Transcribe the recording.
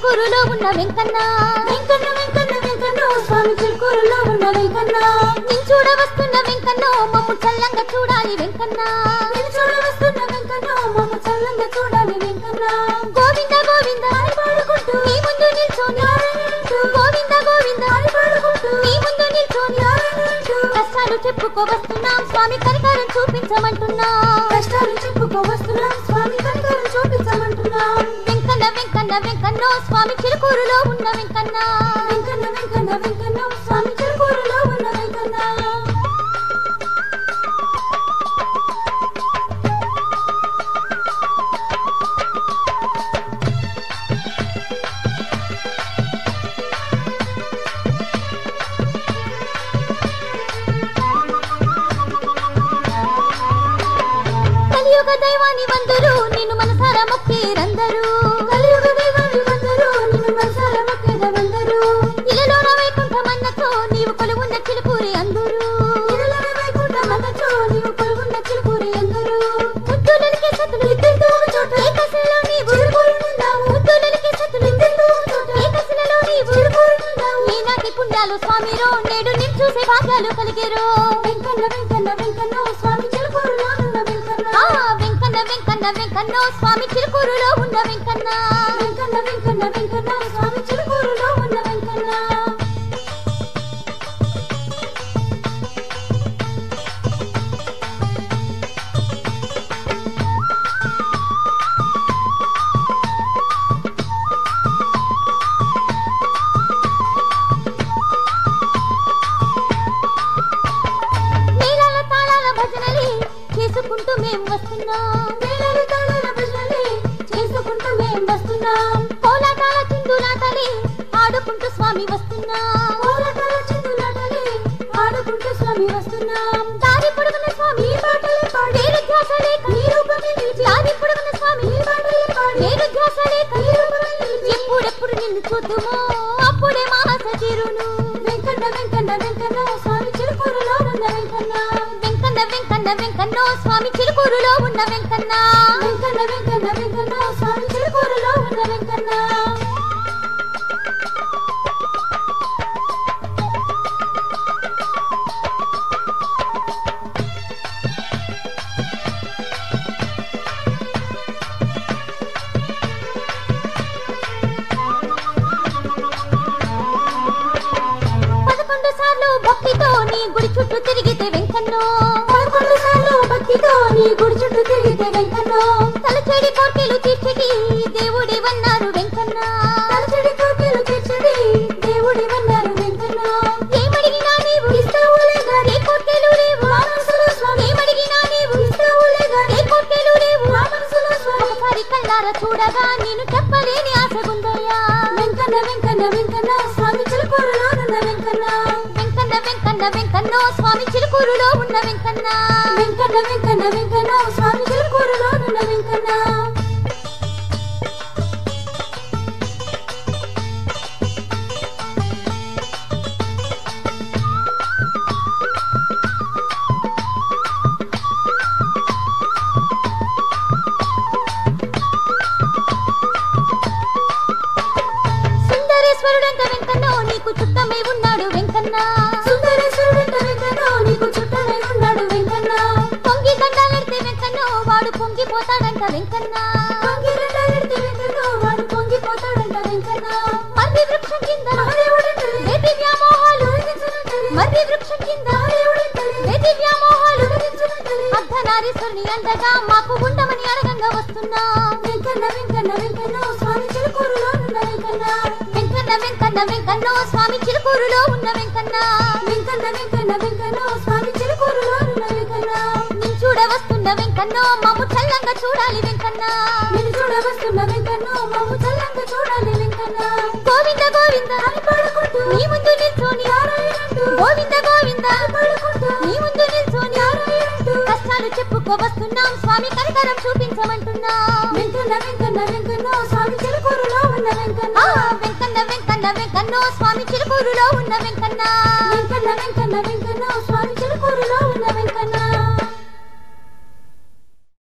చిలుకూరులో ఉన్న వెంకన్న వెంకన్న వెంకన్న వెంకన్న స్వామి చిలుకూరులో ఉన్న వెంకన్న నిన్ చూడ వస్తున్న వెంకన్న మమ్ము చల్లంగా చూడాలి వెంకన్న నేను చూడ వస్తున్న వెంకన్న మమ్మ చల్లంగా చూడాలి వెంకన్న గోవింద గోవింద అని పాడుకుంటూ నీ ముందు నిల్చొని గోవింద గోవింద అని పాడుకుంటూ నీ ముందు నిల్చొని కష్టాలు చెప్పుకోవస్తున్నాం స్వామి కనికారం చూపించమంటున్నా కష్టాలు చెప్పుకోవస్తున్నాం స్వామి కనికరం చూపించమంటున్నాం వెంకన్న వెంకన్న వెంకన్నో స్వామి చిలుకూరులో ఉన్న వెంకన్న వెంకన్న వెంకన్న వెంకన్న స్వామి చిలుకూరులో ఉన్న వెంకన్న కలియుగ దైవాన్ని వందరు నిన్ను మనసారా మొక్కేరందరూ కలియుగ దైవాన్ని వందరు నిన్ను మనసార మొక్కేదవందరు ఇలలోన వైకుంఠమన్నతో నీవు కొలువున్న చిలుకూరి అందరూ ఇరులర వైకుంఠమన్నచో నీవు కొలువున్న చిలుకూరి అందరూ ముద్దులకి సతులు ఇద్దరితో ఒక చోట ఏకశిలలో నీవు చిలుకూరునున్నాము ముద్దులకి సతులు ఇద్దరితో ఒక చోట ఏకశిలలో నీవు చిలుకూరునున్నాము ఈనాటి పుణ్యాలు స్వామిరో నేడు నిన్ను చూసే భాగ్యాలు కలిగేరో వెంకన్న వెంకన్న వెంకన్న స్వామి చిలుకూరులో ఉన్న వెంకన్న ఆ వెంకన్న వెంకన్న వెంకన్నో స్వామి చిలుకూరులో ఉన్న వెంకన్న వెంకన్న వెంకన్న వెంకన్న స్వామి చిలుకూరులో ఉన్న వెంకన్న మేళాల తాళాల భజనలే చేసుకుంటూ మేం వస్తున్నాం మేళలు తాళాల భజనలే చేసుకుంటూ మేం వస్తున్నాం కోలాటాల చిందులాటలే ఆడుకుంటూ స్వామి వస్తున్నాం కోలాటాల చిందులాటలే ఆడుకుంటూ స్వామి వస్తున్నాం దారి పొడుగున స్వామి ఈ పాటలే పాడి వేరు ధ్యాస లేక నీ రూపమే నిలిచి దారి పొడుగున స్వామి ఈ పాటలే పాడి వేరు ధ్యాస లేక నీ రూపమే నిలిచి ఎప్పుడెప్పుడు నిన్ను చూద్దుమో అప్పుడే మాస తీరును వెంకన్న వెంకన్న వెంకన్న స్వామి చిలుకూరులో ఉన్న వెంకన్న వెంకన్న వెంకన్న వెంకన్నో స్వామి చిలుకూరులో ఉన్న వెంకన్న వెంకన్న వెంకన్న వెంకన్న స్వామి చిలుకూరులో ఉన్న వెంకన్న పదకొండు సార్లు భక్తితో నీ గుడి చుట్టూ తిరిగితే వెంకన్నో పదకొండు సార్లు భక్తితో నీ గుడి చుట్టూ తిరిగితే వెంకన్న తలచేడి కోర్కెలు తీర్చిటి దేవుడివన్నారు వెంకన్న తలచడి కోరికలు తీర్చడి దేవుడివన్నారు వెంకన్న ఏమడిగినా నీవు ఇస్తావులే గాని ఏ కోర్కెలు లేవు మా మనసులో స్వామి ఏమడిగినా నీవు ఇస్తావులే గాని ఏ కోర్కెలు లేవు మా మనసులో స్వామి ఒకసారి కళ్ళారా చూడగా నేను చెప్పలేని ఆశగుందయ్యా వెంకన్న వెంకన్న వెంకన్న స్వామి చిలుకూరులో ఉన్న వెంకన్న వెంకన్న వెంకన్న వెంకన్నో స్వామి చిలుకూరులో ఉన్న వెంకన్న వెంకన్న వెంకన్న వెంకన్న స్వామి చిలుకూరులో ఉన్న వెంకన్న సుందరేశ్వరుడంత వెంకన్నో నీకు చుట్టమై ఉన్నాడు వెంకన్న సుందరేశ్వరుడంట వెంకన్న నీకు చుట్టమై ఉన్నాడు వెంకన్న పొంగి దండాలెడితే వెంకన్నో వాడు పొంగిపోతాడంట వెంకన్న పొంగిరెడ్డారెడ్డి వెంకన్న వాడు పొంగిపోతాడంట వెంకన్న మర్రి వృక్షం కింద మహాదేవుడంటది వేటి వ్యామోహాలు తొలగించునంటది మర్రి వృక్షం కింద మహాదేవుడంటది వేటి వ్యామోహాలు తొలగించునంటది అర్ధనారీశ్వరుని అండగా మాకు ఉండమని అడగంగా వస్తున్నా వెంకన్న వెంకన్న వెంకన్న స్వామి చిలుకూరులో ఉన్న వెంకన్న వెంకన్న వెంకన్న వెంకన్నో స్వామి చిలుకూరులో ఉన్న వెంకన్న వెంకన్న వెంకన్న వెంకన్న స్వామి చిలుకూరులో ఉన్న వెంకన్న నేను చూడ వస్తున్న వెంకన్నో మమ్ము చల్లంగా చూడాలి వెంకన్న నేను చూడ వస్తున్న వెంకన్న మమ్ము చల్లంగా చూడాలి వెంకన్న గోవింద గోవింద అని పాడుకుంటూ నీ ముందు నిల్చొని నారాయణంటూ గోవింద గోవింద అని పాడుకుంటూ నీ ముందు నిల్చొని నారాయణంటూ కష్టాలు చెప్పుకోవస్తున్నాం స్వామి కనికరం చూపించమంటున్నా వెంకన్న వెంకన్న వెంకన్న స్వామి చిలుకూరులో ఉన్న వెంకన్న ఆ వెంకన్న వెంకన్న వెంకన్నో స్వామి చిలుకూరులో ఉన్న వెంకన్న వెంకన్న వెంకన్న వెంకన్న స్వామి